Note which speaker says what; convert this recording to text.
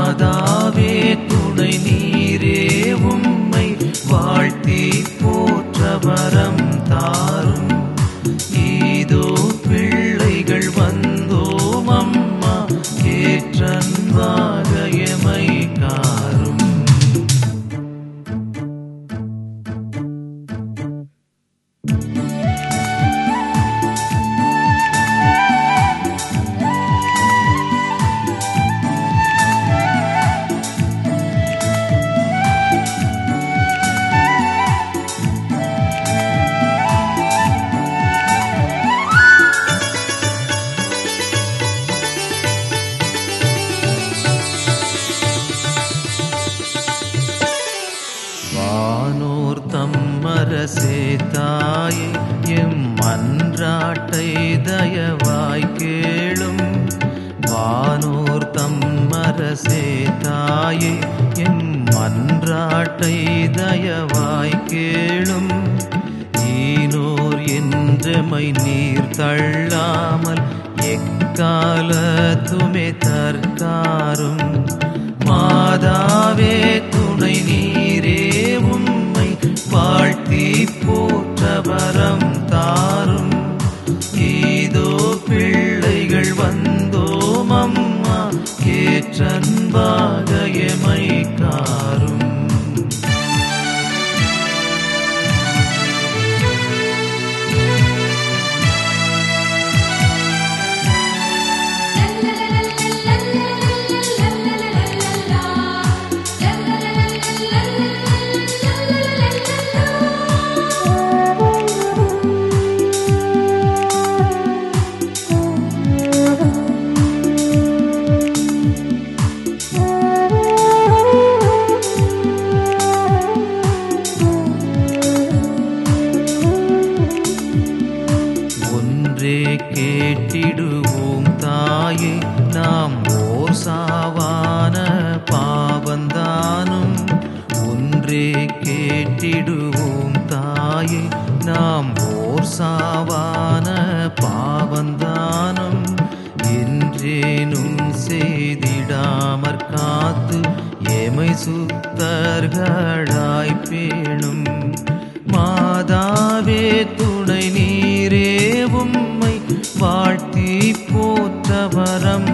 Speaker 1: மாதாவே துணை நீரே உம்மை வாழ்த்தி போற்ற வரம் தாரும் இதோ பிள்ளைகள் வந்தோம் அம்மா ஏற்றன்பாக எமை காரும் வானோர் தம்மரசே தாயே எம் மன்றாட்டை தயவாய் கேளும் வானோர் தம்மரசே தாயே எம் மன்றாட்டை தயவாய் கேளும் ஈனோர் என்றமை நீர் தள்ளாமல் எக்காலத்துமே தற்காரும் மாதாவே துணை நீரே உம்மை வாழ்த்தி போற்ற வரம் தாரும் இதோ பிள்ளைகள் வந்தோம் அம்மா ஏற்றன்பாக எமை காரும் ஒன்றே கேட்டிடுவோம் தாயே நாம் ஓர் சாவான பாவந்தானும் ஒன்றே கேட்டிடுவோம் தாயே நாம் ஓர் சாவான பாவந்தானும் என்றேனும் செய்திடாமற் காத்து எமை சுத்தர்களாய் பேணும் மாதாவே துணை நீரே உம்மை வாழ்த்தி போற்ற வரம்